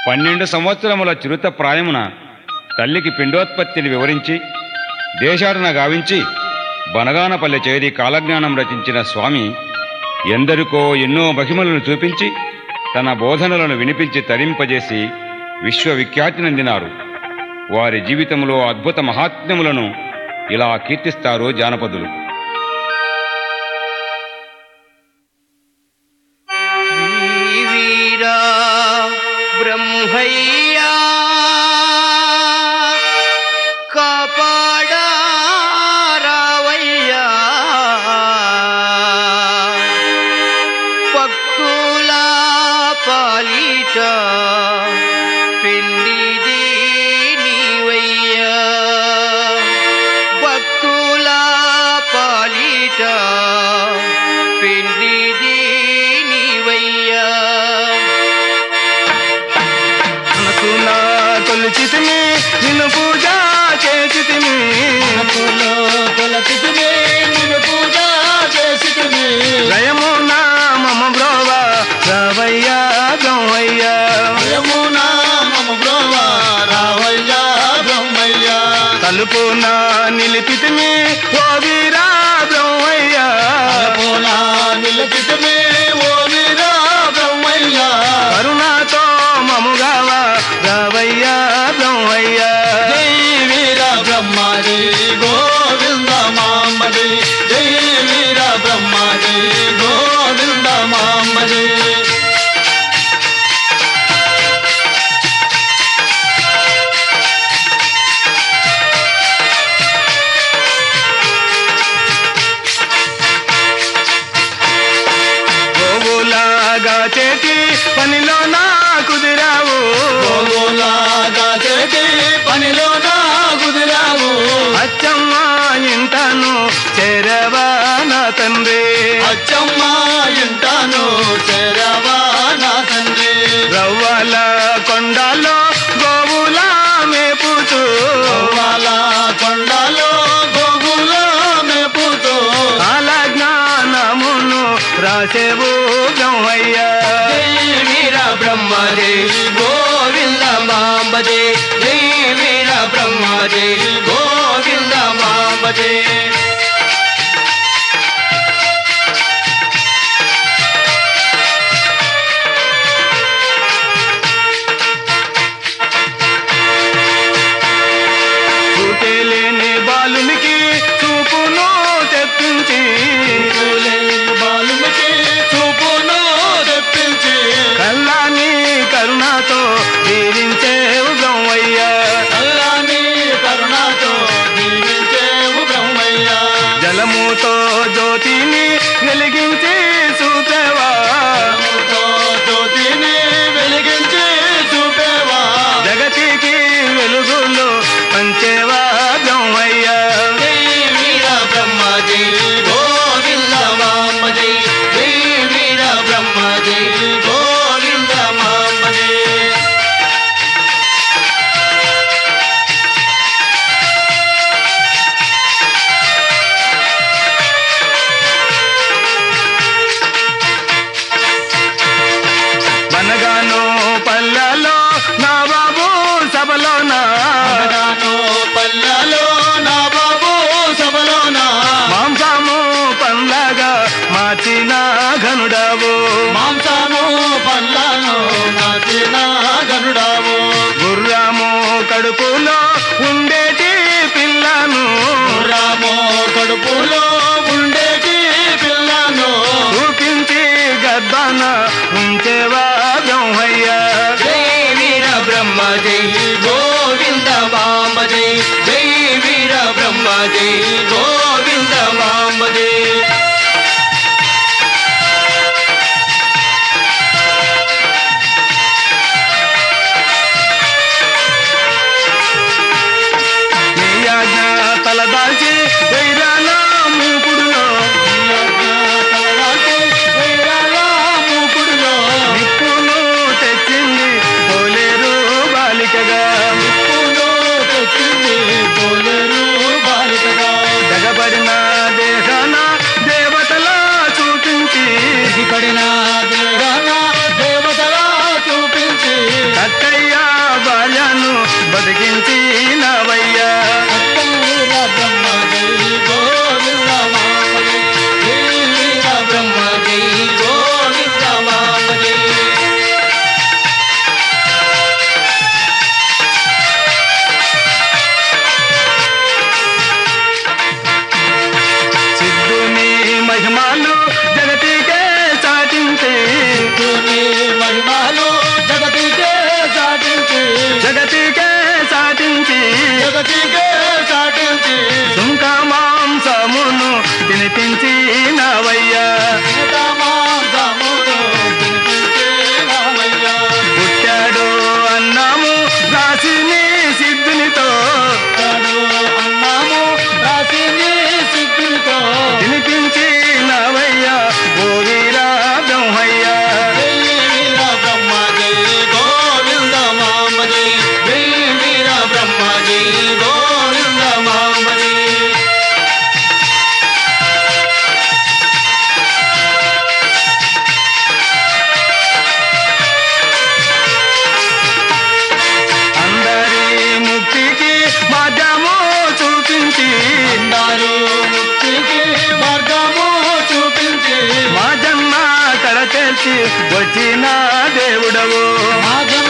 పన్నెండు సంవత్సరముల చిరుత ప్రాయమున తల్లికి పిండోత్పత్తిని వివరించి దేశాటన గావించి బనగానపల్లె చేరి కాలజ్ఞానం రచించిన స్వామి ఎందరికో ఎన్నో మహిమలను చూపించి తన బోధనలను వినిపించి తరింపజేసి విశ్వవిఖ్యాతి నందినారు వారి జీవితంలో అద్భుత మహాత్మ్యములను ఇలా కీర్తిస్తారు జానపదులు శ్రీవీరా బ్రహ్మయ్యా కాపాడా రావయ్యా భక్తుల పాలిట పిండిది నీవయ్యా భక్తుల పాలిట పిండిది నీవయ్యా మనసున కొలిచితిమి నిన్ను పూజ చేసితిమి మనసులో కొలచితిమి, నిన్ను పూజ చేసితిమి. లయమున మమ బ్రోవ రావయ్యా గౌవయ్యా యమునా మమ బ్రోవ రావయ్యా బ్రహ్మయ్యా. తలుపున నిలిపితిమి ఓ వీరా బ్రహ్మయ్యా తలపునా నిలచితిమి, ఓ వీరా బ్రహ్మయ్యా. కరుణతో మముగావ రావయ్యా బ్రహ్మయ్యా జై వీర బ్రహ్మది గోవింద మాంబది జై వీర బ్రహ్మది గోవింద మాంబది గోవులాగా చేటి పనిలో నా కుదిరావు గోగులాగా చేటి పనిలో నా కుదిరావు అచ్చమ్మ ఇంటను చేరవా నా తండ్రి అచ్చమ్మ ఇంటాను చేరవా నా తండ్రి రవ్వల కొండలో గోవులా మేపుతూ వాళ్ళ కొండలో గోగుల మేపుతో కాల జ్ఞానమును రాసేవు బ్రహ్మయ్యా జై వీర బ్రహ్మదే గోవింద మాంబదే జై వీర బ్రహ్మదే గోవింద మాంబదే చూతేలేని బాలునికి చూపును తెప్పించి పూలేని బాలునికి చూపును తెప్పించి కల్లాని కరుణతో దీవించేవు బ్రహ్మయ్యా చల్లని కరుణతో దీవించేవు బ్రహ్మయ్యా జలముతో జ్యోతిని వెలిగించి చూపేవా తో జ్యోతిని వెలిగించి చూపేవా జగతికి వెలుగులు పంచేవా బ్రహ్మయ్యా జై వీర బ్రహ్మదే గోవింద మాంబదే జై వీర బ్రహ్మదే గోవింద మాంబదే బనగాను పల్లెలో నా బాబు సభలోన అనగాను పల్లెలో నా బాబు సభలోన మాంసము పండ్లగా మార్చిన ఘనుడావు మాంసము పళ్ళను నాచిన గనుడావు గుర్రము కడుపులో ఉండేటి పిల్లను రామో కడుపులో ఉండేటి పిల్లను చూపించి గర్భాన ఉంచేవా బ్రహ్మయ్యా జై వీర బ్రహ్మదే గోవింద మాంబదే జై వీర బ్రహ్మదే గోవింద మాంబదే నీ ఆజ్ఞ తలదాల్చి వైరాల మూపుడులో తలరాటి వైరాల మూకుడులో నిప్పును తెచ్చిన జగతికే చాటించి సుంక మాంసమును తినిపించినవయ్యా మాంసమును తినిపించేనావయ్యా. పుట్టాడు అన్నము రాసి నీ సిద్ధునితో తాడు అన్నాము రాసి నీ సిద్ధితో తినిపించినవయ్యా ఓ వీరా బ్రహ్మయ్యా జై వీర బ్రహ్మ జై గోవింద మాంబ జై జై వీర బ్రహ్మ జై గోవింద మాంబ జై అందరి ముక్తికి మార్గము చూపించి అందరూ ముక్తికి మార్గము చూపించి మా జన్మ కడతెచ్చి వచ్చిన దేవుడవు మా జన్మ